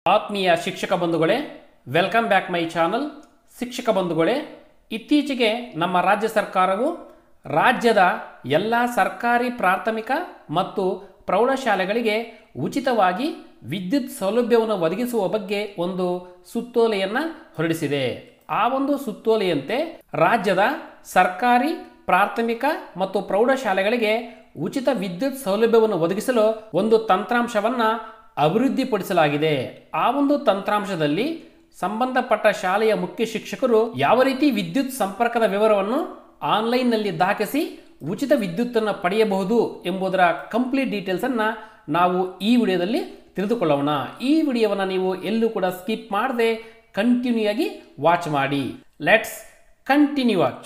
ಆತ್ಮೀಯ ಶಿಕ್ಷಕ ಬಂಧುಗಳೇ ವೆಲ್ಕಮ್ ಬ್ಯಾಕ್ ಮೈ ಚಾನಲ್ ಶಿಕ್ಷಕ ಬಂಧುಗಳೇ ಇತ್ತೀಚೆಗೆ ನಮ್ಮ ರಾಜ್ಯ ಸರ್ಕಾರವು ರಾಜ್ಯದ ಎಲ್ಲ ಸರ್ಕಾರಿ ಪ್ರಾಥಮಿಕ ಮತ್ತು ಪ್ರೌಢಶಾಲೆಗಳಿಗೆ ಉಚಿತವಾಗಿ ವಿದ್ಯುತ್ ಸೌಲಭ್ಯವನ್ನು ಒದಗಿಸುವ ಬಗ್ಗೆ ಒಂದು ಸುತ್ತೋಲೆಯನ್ನು ಹೊರಡಿಸಿದೆ ಆ ಒಂದು ಸುತ್ತೋಲೆಯಂತೆ ರಾಜ್ಯದ ಸರ್ಕಾರಿ ಪ್ರಾಥಮಿಕ ಮತ್ತು ಪ್ರೌಢಶಾಲೆಗಳಿಗೆ ಉಚಿತ ವಿದ್ಯುತ್ ಸೌಲಭ್ಯವನ್ನು ಒದಗಿಸಲು ಒಂದು ತಂತ್ರಾಂಶವನ್ನು ಅಭಿವೃದ್ಧಿಪಡಿಸಲಾಗಿದೆ ಆ ಒಂದು ತಂತ್ರಾಂಶದಲ್ಲಿ ಸಂಬಂಧಪಟ್ಟ ಶಾಲೆಯ ಮುಖ್ಯ ಶಿಕ್ಷಕರು ಯಾವ ರೀತಿ ವಿದ್ಯುತ್ ಸಂಪರ್ಕದ ವಿವರವನ್ನು ಆನ್ಲೈನ್ನಲ್ಲಿ ದಾಖಲಿಸಿ ಉಚಿತ ವಿದ್ಯುತ್ತನ್ನು ಪಡೆಯಬಹುದು ಎಂಬುದರ ಕಂಪ್ಲೀಟ್ ಡೀಟೇಲ್ಸನ್ನು ನಾವು ಈ ವಿಡಿಯೋದಲ್ಲಿ ತಿಳಿದುಕೊಳ್ಳೋಣ ಈ ವಿಡಿಯೋವನ್ನು ನೀವು ಎಲ್ಲೂ ಕೂಡ ಸ್ಕಿಪ್ ಮಾಡದೆ ಕಂಟಿನ್ಯೂ ಆಗಿ ವಾಚ್ ಮಾಡಿ ಲೆಟ್ಸ್ ಕಂಟಿನ್ಯೂ ವಾಚ್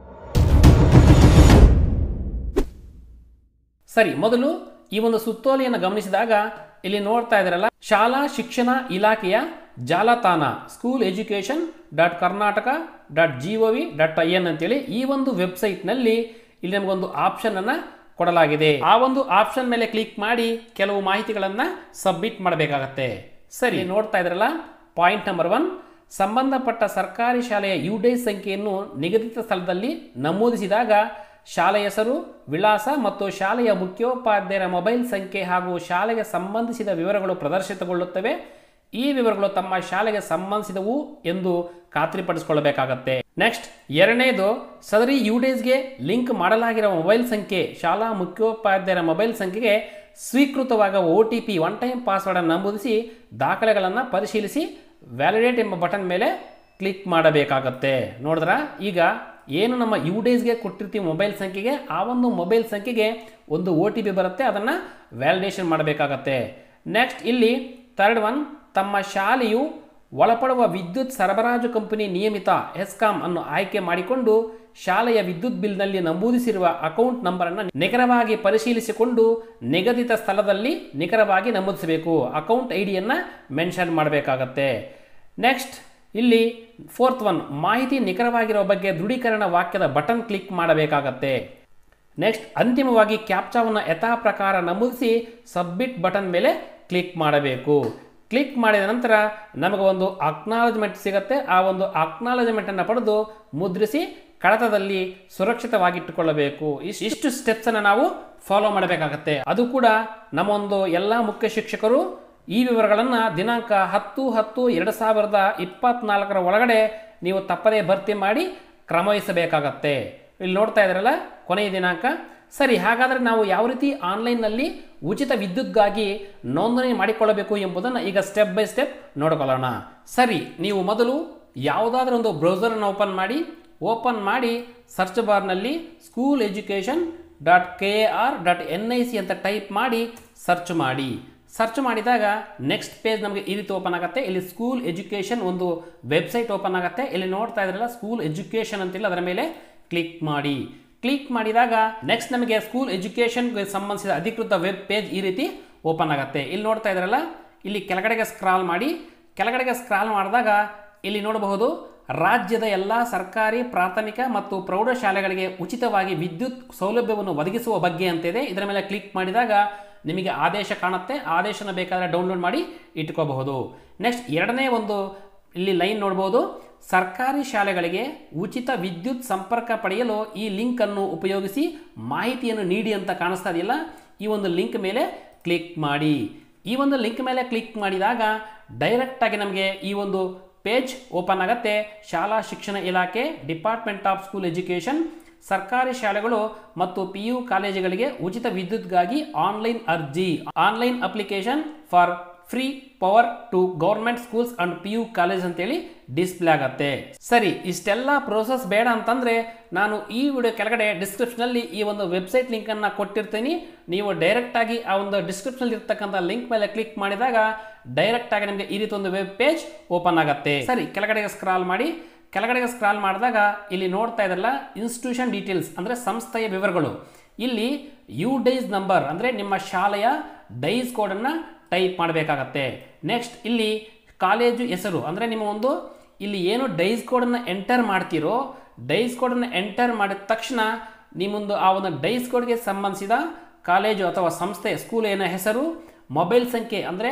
ಸರಿ ಮೊದಲು ಈ ಒಂದು ಸುತ್ತೋಲೆಯನ್ನು ಗಮನಿಸಿದಾಗ ಇಲ್ಲಿ ನೋಡ್ತಾ ಇದ್ದಾರಲ್ಲ ಶಾಲಾ ಶಿಕ್ಷಣ ಇಲಾಖೆಯ ಜಾಲತಾಣ school education dot Karnataka dot G O V dot I N ಅಂತೇಳಿ ಈ ಒಂದು ವೆಬ್ಸೈಟ್ನಲ್ಲಿ ಇಲ್ಲಿ ನಮಗೊಂದು ಆಪ್ಷನ್ ಅನ್ನ ಕೊಡಲಾಗಿದೆ ಆ ಒಂದು ಆಪ್ಷನ್ ಮೇಲೆ ಕ್ಲಿಕ್ ಮಾಡಿ ಕೆಲವು ಮಾಹಿತಿಗಳನ್ನು ಸಬ್ಮಿಟ್ ಮಾಡಬೇಕಾಗತ್ತೆ ಸರಿ ನೋಡ್ತಾ ಇದ್ರಲ್ಲ ಪಾಯಿಂಟ್ ನಂಬರ್ ಒನ್ ಸಂಬಂಧಪಟ್ಟ ಸರ್ಕಾರಿ ಶಾಲೆಯ ಯುಡೇ ಸಂಖ್ಯೆಯನ್ನು ನಿಗದಿತ ಸ್ಥಳದಲ್ಲಿ ನಮೂದಿಸಿದಾಗ ಶಾಲೆಯ ಹೆಸರು ವಿಳಾಸ ಮತ್ತು ಶಾಲೆಯ ಮುಖ್ಯೋಪಾಧ್ಯಾಯರ ಮೊಬೈಲ್ ಸಂಖ್ಯೆ ಹಾಗೂ ಶಾಲೆಗೆ ಸಂಬಂಧಿಸಿದ ವಿವರಗಳು ಪ್ರದರ್ಶಿತಗೊಳ್ಳುತ್ತವೆ ಈ ವಿವರಗಳು ತಮ್ಮ ಶಾಲೆಗೆ ಸಂಬಂಧಿಸಿದವು ಎಂದು ಖಾತ್ರಿಪಡಿಸಿಕೊಳ್ಳಬೇಕಾಗತ್ತೆ ನೆಕ್ಸ್ಟ್ ಎರಡನೇದು ಸದರಿ ಯುಡೇಸ್ಗೆ ಲಿಂಕ್ ಮಾಡಲಾಗಿರುವ ಮೊಬೈಲ್ ಸಂಖ್ಯೆ ಶಾಲಾ ಮುಖ್ಯೋಪಾಧ್ಯಾಯರ ಮೊಬೈಲ್ ಸಂಖ್ಯೆಗೆ ಸ್ವೀಕೃತವಾಗುವ O T P one time ಪಾಸ್ವರ್ಡನ್ನು ನಮೂದಿಸಿ ದಾಖಲೆಗಳನ್ನು ಪರಿಶೀಲಿಸಿ ವ್ಯಾಲಿಡೇಟ್ ಎಂಬ ಬಟನ್ ಮೇಲೆ ಕ್ಲಿಕ್ ಮಾಡಬೇಕಾಗತ್ತೆ ನೋಡಿದ್ರ ಈಗ ಏನು ನಮ್ಮ ಯು ಡೇಸ್ಗೆ ಕೊಟ್ಟಿರ್ತೀವಿ ಮೊಬೈಲ್ ಸಂಖ್ಯೆಗೆ ಆ ಒಂದು ಮೊಬೈಲ್ ಸಂಖ್ಯೆಗೆ ಒಂದು ಒ ಟಿ ಪಿ ಬರುತ್ತೆ ಅದನ್ನು ವ್ಯಾಲಿಡೇಷನ್ ಮಾಡಬೇಕಾಗತ್ತೆ ನೆಕ್ಸ್ಟ್ ಇಲ್ಲಿ ಥರ್ಡ್ ಒನ್ ತಮ್ಮ ಶಾಲೆಯು ಒಳಪಡುವ ವಿದ್ಯುತ್ ಸರಬರಾಜು ಕಂಪನಿ ನಿಯಮಿತ ಎಸ್ಕಾಂ ಅನ್ನು ಆಯ್ಕೆ ಮಾಡಿಕೊಂಡು ಶಾಲೆಯ ವಿದ್ಯುತ್ ಬಿಲ್ನಲ್ಲಿ ನಮೂದಿಸಿರುವ ಅಕೌಂಟ್ ನಂಬರನ್ನು ನಿಖರವಾಗಿ ಪರಿಶೀಲಿಸಿಕೊಂಡು ನಿಗದಿತ ಸ್ಥಳದಲ್ಲಿ ನಿಖರವಾಗಿ ನಮೂದಿಸಬೇಕು ಅಕೌಂಟ್ ಐ ಡಿಯನ್ನು ಮೆನ್ಷನ್ ಮಾಡಬೇಕಾಗತ್ತೆ ನೆಕ್ಸ್ಟ್ ಇಲ್ಲಿ ಫೋರ್ತ್ ಒನ್ ಮಾಹಿತಿ ನಿಖರವಾಗಿರುವ ಬಗ್ಗೆ ದೃಢೀಕರಣ ವಾಕ್ಯದ ಬಟನ್ ಕ್ಲಿಕ್ ಮಾಡಬೇಕಾಗತ್ತೆ ನೆಕ್ಸ್ಟ್ ಅಂತಿಮವಾಗಿ ಕ್ಯಾಪ್ಚಾವನ್ನು ಯಥಾ ಪ್ರಕಾರ ನಮೂದಿಸಿ ಸಬ್ಮಿಟ್ ಬಟನ್ ಮೇಲೆ ಕ್ಲಿಕ್ ಮಾಡಬೇಕು ಕ್ಲಿಕ್ ಮಾಡಿದ ನಂತರ ನಮಗೆ ಒಂದು ಅಕ್ನಾಲಜ್ಮೆಂಟ್ ಸಿಗುತ್ತೆ ಆ ಒಂದು ಅಕ್ನಾಲಜ್ಮೆಂಟನ್ನು ಪಡೆದು ಮುದ್ರಿಸಿ ಕಡತದಲ್ಲಿ ಸುರಕ್ಷಿತವಾಗಿಟ್ಟುಕೊಳ್ಳಬೇಕು ಇಷ್ಟು ಇಷ್ಟು ಸ್ಟೆಪ್ಸನ್ನು ನಾವು ಫಾಲೋ ಮಾಡಬೇಕಾಗತ್ತೆ ಅದು ಕೂಡ ನಮ್ಮ ಒಂದು ಎಲ್ಲ ಮುಖ್ಯ ಶಿಕ್ಷಕರು ಈ ವಿವರಗಳನ್ನು ದಿನಾಂಕ ಹತ್ತು ಹತ್ತು ಎರಡು ಸಾವಿರದ ಇಪ್ಪತ್ನಾಲ್ಕರ ಒಳಗಡೆ ನೀವು ತಪ್ಪದೇ ಭರ್ತಿ ಮಾಡಿ ಕ್ರಮವಹಿಸಬೇಕಾಗತ್ತೆ ಇಲ್ಲಿ ನೋಡ್ತಾ ಇದ್ರಲ್ಲ ಕೊನೆಯ ದಿನಾಂಕ ಸರಿ ಹಾಗಾದರೆ ನಾವು ಯಾವ ರೀತಿ ಆನ್ಲೈನ್ನಲ್ಲಿ ಉಚಿತ ವಿದ್ಯುತ್ಗಾಗಿ ನೋಂದಣಿ ಮಾಡಿಕೊಳ್ಳಬೇಕು ಎಂಬುದನ್ನು ಈಗ ಸ್ಟೆಪ್ ಬೈ ಸ್ಟೆಪ್ ನೋಡಿಕೊಳ್ಳೋಣ ಸರಿ ನೀವು ಮೊದಲು ಯಾವುದಾದ್ರೂ ಒಂದು ಬ್ರೌಸರನ್ನು ಓಪನ್ ಮಾಡಿ ಓಪನ್ ಮಾಡಿ ಸರ್ಚ್ ಬಾರ್ನಲ್ಲಿ school education dot K R dot N I C ಅಂತ ಟೈಪ್ ಮಾಡಿ ಸರ್ಚ್ ಮಾಡಿ ಸರ್ಚ್ ಮಾಡಿದಾಗ ನೆಕ್ಸ್ಟ್ ಪೇಜ್ ನಮಗೆ ಈ ರೀತಿ ಓಪನ್ ಆಗುತ್ತೆ ಇಲ್ಲಿ ಸ್ಕೂಲ್ ಎಜುಕೇಷನ್ ಒಂದು ವೆಬ್ಸೈಟ್ ಓಪನ್ ಆಗುತ್ತೆ ಇಲ್ಲಿ ನೋಡ್ತಾ ಇದ್ರಲ್ಲ ಸ್ಕೂಲ್ ಎಜುಕೇಷನ್ ಅಂತಿಲ್ಲ ಅದರ ಮೇಲೆ ಕ್ಲಿಕ್ ಮಾಡಿ ಕ್ಲಿಕ್ ಮಾಡಿದಾಗ ನೆಕ್ಸ್ಟ್ ನಮಗೆ ಸ್ಕೂಲ್ ಎಜುಕೇಷನ್ಗೆ ಸಂಬಂಧಿಸಿದ ಅಧಿಕೃತ ವೆಬ್ ಪೇಜ್ ಈ ರೀತಿ ಓಪನ್ ಆಗುತ್ತೆ ಇಲ್ಲಿ ನೋಡ್ತಾ ಇದ್ರಲ್ಲ ಇಲ್ಲಿ ಕೆಳಗಡೆಗೆ ಸ್ಕ್ರಾಲ್ ಮಾಡಿ ಕೆಳಗಡೆಗೆ ಸ್ಕ್ರಾಲ್ ಮಾಡಿದಾಗ ಇಲ್ಲಿ ನೋಡಬಹುದು ರಾಜ್ಯದ ಎಲ್ಲ ಸರ್ಕಾರಿ ಪ್ರಾಥಮಿಕ ಮತ್ತು ಪ್ರೌಢಶಾಲೆಗಳಿಗೆ ಉಚಿತವಾಗಿ ವಿದ್ಯುತ್ ಸೌಲಭ್ಯವನ್ನು ಒದಗಿಸುವ ಬಗ್ಗೆ ಅಂತಿದೆ ಇದರ ಮೇಲೆ ಕ್ಲಿಕ್ ಮಾಡಿದಾಗ ನಿಮಗೆ ಆದೇಶ ಕಾಣುತ್ತೆ ಆದೇಶನ ಬೇಕಾದರೆ ಡೌನ್ಲೋಡ್ ಮಾಡಿ ಇಟ್ಕೋಬಹುದು ನೆಕ್ಸ್ಟ್ ಎರಡನೇ ಒಂದು ಇಲ್ಲಿ ಲೈನ್ ನೋಡ್ಬೋದು ಸರ್ಕಾರಿ ಶಾಲೆಗಳಿಗೆ ಉಚಿತ ವಿದ್ಯುತ್ ಸಂಪರ್ಕ ಪಡೆಯಲು ಈ ಲಿಂಕನ್ನು ಉಪಯೋಗಿಸಿ ಮಾಹಿತಿಯನ್ನು ನೀಡಿ ಅಂತ ಕಾಣಿಸ್ತಾ ಇದೆಯಲ್ಲ ಈ ಒಂದು ಲಿಂಕ್ ಮೇಲೆ ಕ್ಲಿಕ್ ಮಾಡಿ ಈ ಒಂದು ಲಿಂಕ್ ಮೇಲೆ ಕ್ಲಿಕ್ ಮಾಡಿದಾಗ ಡೈರೆಕ್ಟಾಗಿ ನಮಗೆ ಈ ಒಂದು ಪೇಜ್ ಓಪನ್ ಆಗುತ್ತೆ ಶಾಲಾ ಶಿಕ್ಷಣ ಇಲಾಖೆ ಡಿಪಾರ್ಟ್ಮೆಂಟ್ ಆಫ್ ಸ್ಕೂಲ್ ಎಜುಕೇಷನ್ ಸರ್ಕಾರಿ ಶಾಲೆಗಳು ಮತ್ತು ಪಿ ಯು ಕಾಲೇಜುಗಳಿಗೆ ಉಚಿತ ವಿದ್ಯುತ್ಗಾಗಿ ಆನ್ಲೈನ್ ಅರ್ಜಿ online application for free power to government schools and P U college ಅಂತೇಳಿ ಡಿಸ್ಪ್ಲೇ ಆಗತ್ತೆ ಸರಿ ಇಷ್ಟೆಲ್ಲ ಪ್ರೋಸೆಸ್ ಬೇಡ ಅಂತಂದ್ರೆ ನಾನು ಈ ವಿಡಿಯೋ ಕೆಳಗಡೆ ಡಿಸ್ಕ್ರಿಪ್ಷನಲ್ಲಿ ಈ ಒಂದು ವೆಬ್ಸೈಟ್ ಲಿಂಕನ್ನು ಕೊಟ್ಟಿರ್ತೀನಿ ನೀವು ಡೈರೆಕ್ಟಾಗಿ ಆ ಒಂದು ಡಿಸ್ಕ್ರಿಪ್ಷನಲ್ಲಿ ಇರ್ತಕ್ಕಂಥ ಲಿಂಕ್ ಮೇಲೆ ಕ್ಲಿಕ್ ಮಾಡಿದಾಗ ಡೈರೆಕ್ಟಾಗಿ ನಿಮಗೆ ಈ ರೀತಿ ಒಂದು ವೆಬ್ ಪೇಜ್ ಓಪನ್ ಆಗುತ್ತೆ ಸರಿ ಕೆಳಗಡೆಗೆ ಸ್ಕ್ರಾಲ್ ಮಾಡಿ ಕೆಳಗಡೆಗೆ ಸ್ಕ್ರಾಲ್ ಮಾಡಿದಾಗ ಇಲ್ಲಿ ನೋಡ್ತಾ ಇದ್ರಲ್ಲ ಇನ್ಸ್ಟಿಟ್ಯೂಷನ್ ಡೀಟೇಲ್ಸ್ ಅಂದರೆ ಸಂಸ್ಥೆಯ ವಿವರಗಳು ಇಲ್ಲಿ ಯು ಡೈಸ್ ನಂಬರ್ ಅಂದರೆ ನಿಮ್ಮ ಶಾಲೆಯ ಡೈಸ್ ಕೋಡನ್ನು ಟೈಪ್ ಮಾಡಬೇಕಾಗತ್ತೆ ನೆಕ್ಸ್ಟ್ ಇಲ್ಲಿ ಕಾಲೇಜು ಹೆಸರು ಅಂದರೆ ನಿಮ್ಮ ಒಂದು ಇಲ್ಲಿ ಏನು ಡೈಸ್ ಕೋಡನ್ನು ಎಂಟರ್ ಮಾಡ್ತೀರೋ ಡೈಸ್ ಕೋಡನ್ನು ಎಂಟರ್ ಮಾಡಿದ ತಕ್ಷಣ ನಿಮ್ಮೊಂದು ಆ ಒಂದು ಡೈಸ್ ಕೋಡ್ಗೆ ಸಂಬಂಧಿಸಿದ ಕಾಲೇಜು ಅಥವಾ ಸಂಸ್ಥೆ ಸ್ಕೂಲ್ ಏನೋ ಹೆಸರು ಮೊಬೈಲ್ ಸಂಖ್ಯೆ ಅಂದರೆ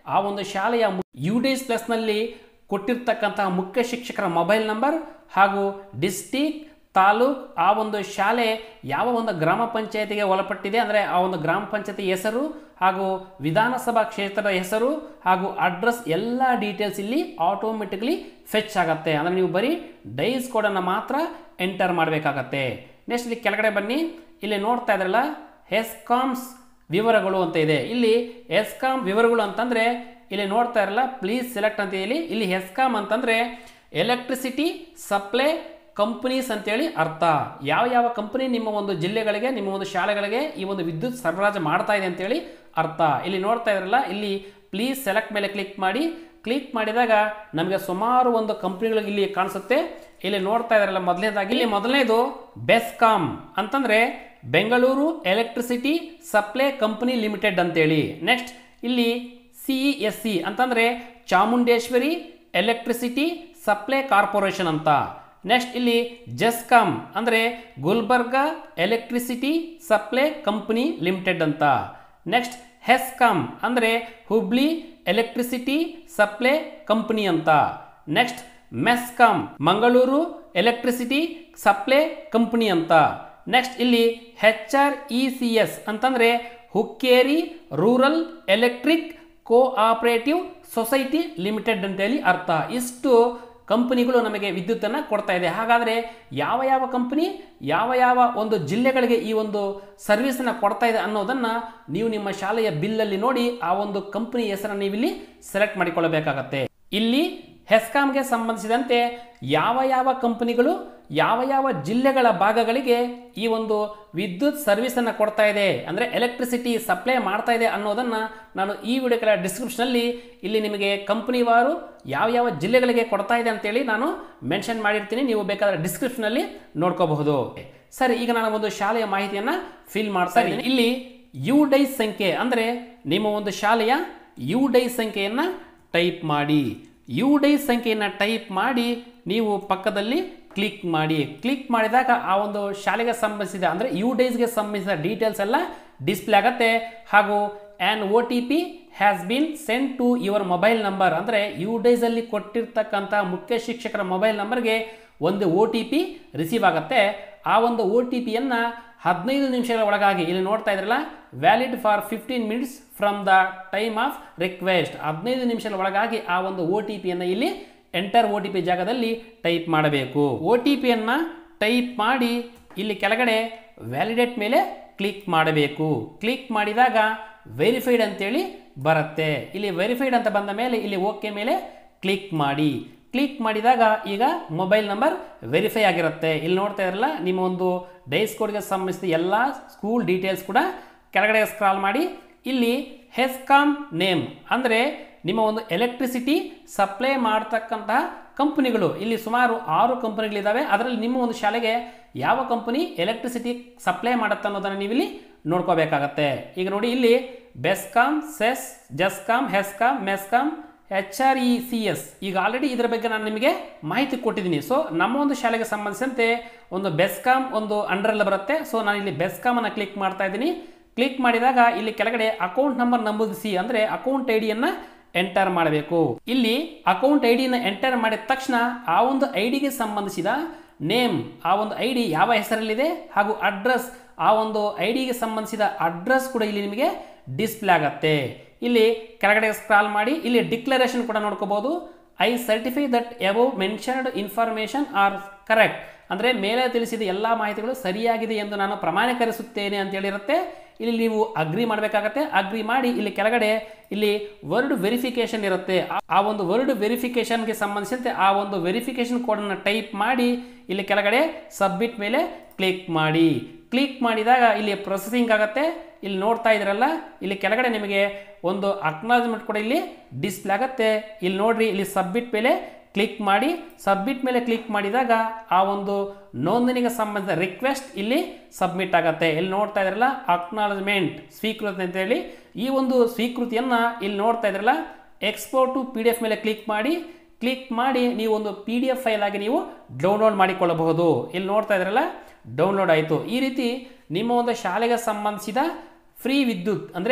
ಆ ಒಂದು ಶಾಲೆಯ ಯು ಡೇಸ್ ಪ್ಲಸ್ನಲ್ಲಿ ಕೊಟ್ಟಿರ್ತಕ್ಕಂತಹ ಮುಖ್ಯ ಶಿಕ್ಷಕರ ಮೊಬೈಲ್ ನಂಬರ್ ಹಾಗೂ ಡಿಸ್ಟಿಕ್ ತಾಲೂಕ್ ಆ ಒಂದು ಶಾಲೆ ಯಾವ ಒಂದು ಗ್ರಾಮ ಪಂಚಾಯತಿಗೆ ಒಳಪಟ್ಟಿದೆ ಅಂದರೆ ಆ ಒಂದು ಗ್ರಾಮ ಪಂಚಾಯತಿ ಹೆಸರು ಹಾಗೂ ವಿಧಾನಸಭಾ ಕ್ಷೇತ್ರದ ಹೆಸರು ಹಾಗೂ ಅಡ್ರೆಸ್ ಎಲ್ಲ ಡೀಟೇಲ್ಸ್ ಇಲ್ಲಿ ಆಟೋಮೆಟಿಕ್ಲಿ ಫೆಚ್ ಆಗುತ್ತೆ ಅಂದರೆ ನೀವು ಬರೀ ಡೈಸ್ ಕೋಡನ್ನು ಮಾತ್ರ ಎಂಟರ್ ಮಾಡಬೇಕಾಗತ್ತೆ ನೆಕ್ಸ್ಟ್ ಇಲ್ಲಿ ಕೆಳಗಡೆ ಬನ್ನಿ ಇಲ್ಲಿ ನೋಡ್ತಾ ಇದ್ರಲ್ಲ ಹೆಸ್ಕಾಮ್ಸ್ ವಿವರಗಳು ಅಂತ ಇದೆ ಇಲ್ಲಿ ಎಸ್ಕಾಮ್ ವಿವರಗಳು ಅಂತಂದರೆ ಇಲ್ಲಿ ನೋಡ್ತಾ ಇರಲ್ಲ ಪ್ಲೀಸ್ ಸೆಲೆಕ್ಟ್ ಅಂತ ಹೇಳಿ ಇಲ್ಲಿ ಹೆಸ್ಕಾಮ್ ಅಂತಂದರೆ ಎಲೆಕ್ಟ್ರಿಸಿಟಿ ಸಪ್ಲೈ ಕಂಪನೀಸ್ ಅಂತೇಳಿ ಅರ್ಥ ಯಾವ ಯಾವ ಕಂಪನಿ ನಿಮ್ಮ ಒಂದು ಜಿಲ್ಲೆಗಳಿಗೆ ನಿಮ್ಮ ಒಂದು ಶಾಲೆಗಳಿಗೆ ಈ ಒಂದು ವಿದ್ಯುತ್ ಸರಬರಾಜು ಮಾಡ್ತಾ ಇದೆ ಅಂತೇಳಿ ಅರ್ಥ ಇಲ್ಲಿ ನೋಡ್ತಾ ಇದ್ರಲ್ಲ ಇಲ್ಲಿ ಪ್ಲೀಸ್ ಸೆಲೆಕ್ಟ್ ಮೇಲೆ ಕ್ಲಿಕ್ ಮಾಡಿ ಕ್ಲಿಕ್ ಮಾಡಿದಾಗ ನಮಗೆ ಸುಮಾರು ಒಂದು ಕಂಪ್ನಿಗಳು ಇಲ್ಲಿ ಕಾಣಿಸುತ್ತೆ ಇಲ್ಲಿ ನೋಡ್ತಾ ಇದಾರಲ್ಲ ಮೊದಲನೇದಾಗಿ ಇಲ್ಲಿ ಮೊದಲನೇದು ಬೆಸ್ಕಾಮ್ ಅಂತಂದ್ರೆ Bengaluru electricity supply company limited ಅಂತೇಳಿ ನೆಕ್ಸ್ಟ್ ಇಲ್ಲಿ ಸಿ ಎಸ್ ಸಿ ಅಂತಂದ್ರೆ ಚಾಮುಂಡೇಶ್ವರಿ ಎಲೆಕ್ಟ್ರಿಸಿಟಿ ಸಪ್ಲೈ ಕಾರ್ಪೊರೇಷನ್ ಅಂತ ನೆಕ್ಸ್ಟ್ ಇಲ್ಲಿ ಜಸ್ಕಾಮ್ ಅಂದರೆ Gulbarga electricity supply company limited ಅಂತ ನೆಕ್ಸ್ಟ್ ಹೆಸ್ಕಾಮ್ ಅಂದರೆ ಹುಬ್ಳಿ ಎಲೆಕ್ಟ್ರಿಸಿಟಿ ಸಪ್ಲೈ ಕಂಪನಿ ಅಂತ next MESCOM Mangaluru electricity supply company ಅಂತ ನೆಕ್ಸ್ಟ್ ಇಲ್ಲಿ H R E C S ಅಂತಂದರೆ Hukkeri rural electric cooperative society limited ಅಂತೇಳಿ ಅರ್ಥ ಇಷ್ಟು ಕಂಪನಿಗಳು ನಮಗೆ ವಿದ್ಯುತ್ತನ್ನು ಕೊಡ್ತಾ ಇದೆ ಹಾಗಾದರೆ ಯಾವ ಯಾವ ಕಂಪನಿ ಯಾವ ಯಾವ ಒಂದು ಜಿಲ್ಲೆಗಳಿಗೆ ಈ ಒಂದು ಸರ್ವಿಸನ್ನು ಕೊಡ್ತಾ ಇದೆ ಅನ್ನೋದನ್ನು ನೀವು ನಿಮ್ಮ ಶಾಲೆಯ ಬಿಲ್ಲಲ್ಲಿ ನೋಡಿ ಆ ಒಂದು ಕಂಪನಿ ಹೆಸರನ್ನು ನೀವು ಇಲ್ಲಿ ಸೆಲೆಕ್ಟ್ ಮಾಡಿಕೊಳ್ಳಬೇಕಾಗತ್ತೆ ಇಲ್ಲಿ ಹೆಸ್ಕಾಮ್ಗೆ ಸಂಬಂಧಿಸಿದಂತೆ ಯಾವ ಯಾವ ಕಂಪನಿಗಳು ಯಾವ ಯಾವ ಜಿಲ್ಲೆಗಳ ಭಾಗಗಳಿಗೆ ಈ ಒಂದು ವಿದ್ಯುತ್ ಸರ್ವಿಸನ್ನು ಕೊಡ್ತಾ ಇದೆ ಅಂದರೆ ಎಲೆಕ್ಟ್ರಿಸಿಟಿ ಸಪ್ಲೈ ಮಾಡ್ತಾ ಇದೆ ಅನ್ನೋದನ್ನು ನಾನು ಈ ವಿಡಿಯೋಗಳ ಡಿಸ್ಕ್ರಿಪ್ಷನಲ್ಲಿ ಇಲ್ಲಿ ನಿಮಗೆ ಕಂಪನಿವಾರು ಯಾವ ಯಾವ ಜಿಲ್ಲೆಗಳಿಗೆ ಕೊಡ್ತಾ ಇದೆ ಅಂತೇಳಿ ನಾನು ಮೆನ್ಷನ್ ಮಾಡಿರ್ತೀನಿ ನೀವು ಬೇಕಾದರೆ ಡಿಸ್ಕ್ರಿಪ್ಷನಲ್ಲಿ ನೋಡ್ಕೋಬಹುದು ಸರಿ ಈಗ ನಾನು ಒಂದು ಶಾಲೆಯ ಮಾಹಿತಿಯನ್ನು ಫಿಲ್ ಮಾಡ್ತಾ ಇದ್ದೀನಿ ಇಲ್ಲಿ ಯು ಡೈಸ್ ಸಂಖ್ಯೆ ಅಂದರೆ ನಿಮ್ಮ ಒಂದು ಶಾಲೆಯ ಯು ಡೈಸ್ ಸಂಖ್ಯೆಯನ್ನು ಟೈಪ್ ಮಾಡಿ ಯು ಡೈಸ್ ಸಂಖ್ಯೆಯನ್ನು ಟೈಪ್ ಮಾಡಿ ನೀವು ಪಕ್ಕದಲ್ಲಿ ಕ್ಲಿಕ್ ಮಾಡಿ ಕ್ಲಿಕ್ ಮಾಡಿದಾಗ ಆ ಒಂದು ಶಾಲೆಗೆ ಸಂಬಂಧಿಸಿದ ಅಂದರೆ ಯು ಡೇಸ್ಗೆ ಸಂಬಂಧಿಸಿದ ಡೀಟೇಲ್ಸ್ ಎಲ್ಲ ಡಿಸ್ಪ್ಲೇ ಆಗುತ್ತೆ ಹಾಗೂ an O T P has been send to your mobile number ಅಂದರೆ ಯು ಡೇಸಲ್ಲಿ ಕೊಟ್ಟಿರ್ತಕ್ಕಂಥ ಮುಖ್ಯ ಶಿಕ್ಷಕರ ಮೊಬೈಲ್ ನಂಬರ್ಗೆ ಒಂದು ಒ ಟಿ ಪಿ ರಿಸೀವ್ ಆಗುತ್ತೆ ಆ ಒಂದು ಒ ಟಿ ಪಿಯನ್ನು ಹದಿನೈದು ನಿಮಿಷಗಳ ಒಳಗಾಗಿ ಇಲ್ಲಿ ನೋಡ್ತಾ ಇದ್ರಲ್ಲ valid for fifteen minutes from the time of request ಹದಿನೈದು ನಿಮಿಷಗಳ ಒಳಗಾಗಿ ಆ ಒಂದು ಒ ಟಿ ಪಿಯನ್ನು ಇಲ್ಲಿ ಎಂಟರ್ ಒ ಟಿ ಪಿ ಜಾಗದಲ್ಲಿ ಟೈಪ್ ಮಾಡಬೇಕು ಒ ಟಿ ಪಿಯನ್ನು ಟೈಪ್ ಮಾಡಿ ಇಲ್ಲಿ ಕೆಳಗಡೆ ವ್ಯಾಲಿಡೇಟ್ ಮೇಲೆ ಕ್ಲಿಕ್ ಮಾಡಬೇಕು ಕ್ಲಿಕ್ ಮಾಡಿದಾಗ ವೆರಿಫೈಡ್ ಅಂತೇಳಿ ಬರುತ್ತೆ ಇಲ್ಲಿ ವೆರಿಫೈಡ್ ಅಂತ ಬಂದ ಮೇಲೆ ಇಲ್ಲಿ ಓಕೆ ಮೇಲೆ ಕ್ಲಿಕ್ ಮಾಡಿ ಕ್ಲಿಕ್ ಮಾಡಿದಾಗ ಈಗ ಮೊಬೈಲ್ ನಂಬರ್ ವೆರಿಫೈ ಆಗಿರುತ್ತೆ ಇಲ್ಲಿ ನೋಡ್ತಾ ಇರಲ್ಲ ನಿಮ್ಮ ಒಂದು ಡೈಸ್ ಕೋಡ್ಗೆ ಸಂಬಂಧಿಸಿದ ಎಲ್ಲ ಸ್ಕೂಲ್ ಡೀಟೇಲ್ಸ್ ಕೂಡ ಕೆಳಗಡೆ ಸ್ಕ್ರಾಲ್ ಮಾಡಿ ಇಲ್ಲಿ ಹೆಸ್ಕಾಮ್ ನೇಮ್ ಅಂದರೆ ನಿಮ್ಮ ಒಂದು ಎಲೆಕ್ಟ್ರಿಸಿಟಿ ಸಪ್ಲೈ ಮಾಡ್ತಕ್ಕಂತಹ ಕಂಪನಿಗಳು ಇಲ್ಲಿ ಸುಮಾರು ಆರು ಕಂಪನಿಗಳಿದ್ದಾವೆ ಅದರಲ್ಲಿ ನಿಮ್ಮ ಒಂದು ಶಾಲೆಗೆ ಯಾವ ಕಂಪನಿ ಎಲೆಕ್ಟ್ರಿಸಿಟಿ ಸಪ್ಲೈ ಮಾಡುತ್ತೆ ಅನ್ನೋದನ್ನು ನೀವು ಇಲ್ಲಿ ನೋಡ್ಕೋಬೇಕಾಗತ್ತೆ ಈಗ ನೋಡಿ ಇಲ್ಲಿ BESCOM CESC GESCOM HESCOM MESCOM H R E C S ಈಗ ಆಲ್ರೆಡಿ ಇದರ ಬಗ್ಗೆ ನಾನು ನಿಮಗೆ ಮಾಹಿತಿ ಕೊಟ್ಟಿದ್ದೀನಿ ಸೊ ನಮ್ಮ ಒಂದು ಶಾಲೆಗೆ ಸಂಬಂಧಿಸಿದಂತೆ ಒಂದು ಬೆಸ್ಕಾಮ್ ಒಂದು ಅಂಡರಲ್ಲಿ ಬರುತ್ತೆ ಸೊ ನಾನು ಇಲ್ಲಿ ಬೆಸ್ಕಾಮನ್ನು ಕ್ಲಿಕ್ ಮಾಡ್ತಾ ಇದ್ದೀನಿ ಕ್ಲಿಕ್ ಮಾಡಿದಾಗ ಇಲ್ಲಿ ಕೆಳಗಡೆ ಅಕೌಂಟ್ ನಂಬರ್ ನಮೂದಿಸಿ ಅಂದರೆ ಅಕೌಂಟ್ ಐ ಡಿಯನ್ನು ಎಂಟರ್ ಮಾಡಬೇಕು ಇಲ್ಲಿ ಅಕೌಂಟ್ ಐ ಡಿನ ಎಂಟರ್ ಮಾಡಿದ ತಕ್ಷಣ ಆ ಒಂದು ಐ ಡಿಗೆ ಸಂಬಂಧಿಸಿದ ನೇಮ್ ಆ ಒಂದು ಐ ಡಿ ಯಾವ ಹೆಸರಲ್ಲಿದೆ ಹಾಗೂ ಅಡ್ರೆಸ್ ಆ ಒಂದು ಐ ಡಿಗೆ ಸಂಬಂಧಿಸಿದ ಅಡ್ರೆಸ್ ಕೂಡ ಇಲ್ಲಿ ನಿಮಗೆ ಡಿಸ್ಪ್ಲೇ ಆಗತ್ತೆ ಇಲ್ಲಿ ಕೆಳಗಡೆ ಸ್ಕ್ರಾಲ್ ಮಾಡಿ ಇಲ್ಲಿ ಡಿಕ್ಲರೇಷನ್ ಕೂಡ ನೋಡ್ಕೋಬಹುದು I certify that above mentioned information are correct ಅಂದರೆ ಮೇಲೆ ತಿಳಿಸಿದ ಎಲ್ಲ ಮಾಹಿತಿಗಳು ಸರಿಯಾಗಿದೆ ಎಂದು ನಾನು ಪ್ರಮಾಣೀಕರಿಸುತ್ತೇನೆ ಅಂತ ಹೇಳಿರುತ್ತೆ ಇಲ್ಲಿ ನೀವು ಅಗ್ರಿ ಮಾಡಬೇಕಾಗತ್ತೆ ಅಗ್ರಿ ಮಾಡಿ ಇಲ್ಲಿ ಕೆಳಗಡೆ ಇಲ್ಲಿ ವರ್ಡ್ ವೆರಿಫಿಕೇಶನ್ ಇರುತ್ತೆ ಆ- ಆ ಒಂದು ವರ್ಡ್ ವೆರಿಫಿಕೇಶನ್ಗೆ ಸಂಬಂಧಿಸಿದಂತೆ ಆ ಒಂದು ವೆರಿಫಿಕೇಶನ್ ಕೋಡನ್ನು ಟೈಪ್ ಮಾಡಿ ಇಲ್ಲಿ ಕೆಳಗಡೆ ಸಬ್ಮಿಟ್ ಮೇಲೆ ಕ್ಲಿಕ್ ಮಾಡಿ ಕ್ಲಿಕ್ ಮಾಡಿದಾಗ ಇಲ್ಲಿ ಪ್ರೊಸೆಸಿಂಗ್ ಆಗುತ್ತೆ ಇಲ್ಲಿ ನೋಡ್ತಾ ಇದ್ರಲ್ಲ ಇಲ್ಲಿ ಕೆಳಗಡೆ ನಿಮಗೆ ಒಂದು ಅಕ್ನಾಲಜ್ಮೆಂಟ್ ಕೂಡ ಇಲ್ಲಿ ಡಿಸ್ಪ್ಲೇ ಆಗುತ್ತೆ ಇಲ್ಲಿ ನೋಡ್ರಿ ಇಲ್ಲಿ ಸಬ್ಮಿಟ್ ಮೇಲೆ ಕ್ಲಿಕ್ ಮಾಡಿ ಸಬ್ಮಿಟ್ ಮೇಲೆ ಕ್ಲಿಕ್ ಮಾಡಿದಾಗ ಆ ಒಂದು ನೋಂದಣಿಗೆ ಸಂಬಂಧಿಸಿದ ರಿಕ್ವೆಸ್ಟ್ ಇಲ್ಲಿ ಸಬ್ಮಿಟ್ ಆಗುತ್ತೆ ಇಲ್ಲಿ ನೋಡ್ತಾ ಇದ್ರಲ್ಲ ಅಕ್ನಾಲಜ್ಮೆಂಟ್ ಸ್ವೀಕೃತಿ ಅಂತೇಳಿ ಈ ಒಂದು ಸ್ವೀಕೃತಿಯನ್ನು ಇಲ್ಲಿ ನೋಡ್ತಾ ಇದ್ರಲ್ಲ export to P D F ಮೇಲೆ ಕ್ಲಿಕ್ ಮಾಡಿ ಕ್ಲಿಕ್ ಮಾಡಿ ನೀವು ಒಂದು ಪಿ ಡಿ ಎಫ್ ಫೈಲ್ ಆಗಿ ನೀವು ಡೌನ್ಲೋಡ್ ಮಾಡಿಕೊಳ್ಳಬಹುದು ಇಲ್ಲಿ ನೋಡ್ತಾ ಇದ್ರಲ್ಲ ಡೌನ್ಲೋಡ್ ಆಯಿತು ಈ ರೀತಿ ನಿಮ್ಮ ಒಂದು ಶಾಲೆಗೆ ಸಂಬಂಧಿಸಿದ ಫ್ರೀ ವಿದ್ಯುತ್ ಅಂದರೆ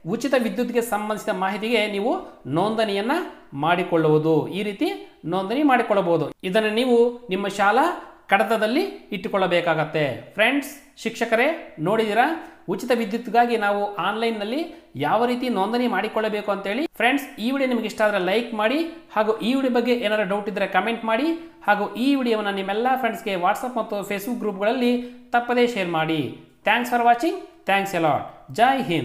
ಉಚಿತ ವಿದ್ಯುತ್ಗೆ ಸಂಬಂಧಿಸಿದ ಮಾಹಿತಿಗೆ ನೀವು ನೋಂದಣಿಯನ್ನು ಮಾಡಿಕೊಳ್ಳುವುದು ಈ ರೀತಿ ನೋಂದಣಿ ಮಾಡಿಕೊಳ್ಳಬಹುದು ಇದನ್ನು ನೀವು ನಿಮ್ಮ ಶಾಲಾ ಕಡತದಲ್ಲಿ ಇಟ್ಟುಕೊಳ್ಳಬೇಕಾಗತ್ತೆ ಫ್ರೆಂಡ್ಸ್ ಶಿಕ್ಷಕರೇ ನೋಡಿದಿರಾ ಉಚಿತ ವಿದ್ಯುತ್ಗಾಗಿ ನಾವು ಆನ್ಲೈನ್ನಲ್ಲಿ ಯಾವ ರೀತಿ ನೋಂದಣಿ ಮಾಡಿಕೊಳ್ಳಬೇಕು ಅಂತೇಳಿ ಫ್ರೆಂಡ್ಸ್ ಈ ವಿಡಿಯೋ ನಿಮಗೆ ಇಷ್ಟ ಆದರೆ ಲೈಕ್ ಮಾಡಿ ಹಾಗೂ ಈ ವಿಡಿಯೋ ಬಗ್ಗೆ ಏನಾದರೂ ಡೌಟ್ ಇದ್ದರೆ ಕಮೆಂಟ್ ಮಾಡಿ ಹಾಗೂ ಈ ವಿಡಿಯೋವನ್ನು ನಿಮ್ಮೆಲ್ಲ ಫ್ರೆಂಡ್ಸ್ಗೆ ವಾಟ್ಸಪ್ ಮತ್ತು ಫೇಸ್ಬುಕ್ ಗ್ರೂಪ್ಗಳಲ್ಲಿ ತಪ್ಪದೇ ಶೇರ್ ಮಾಡಿ thanks for watching thanks a lot ಜೈ ಹಿಂದ್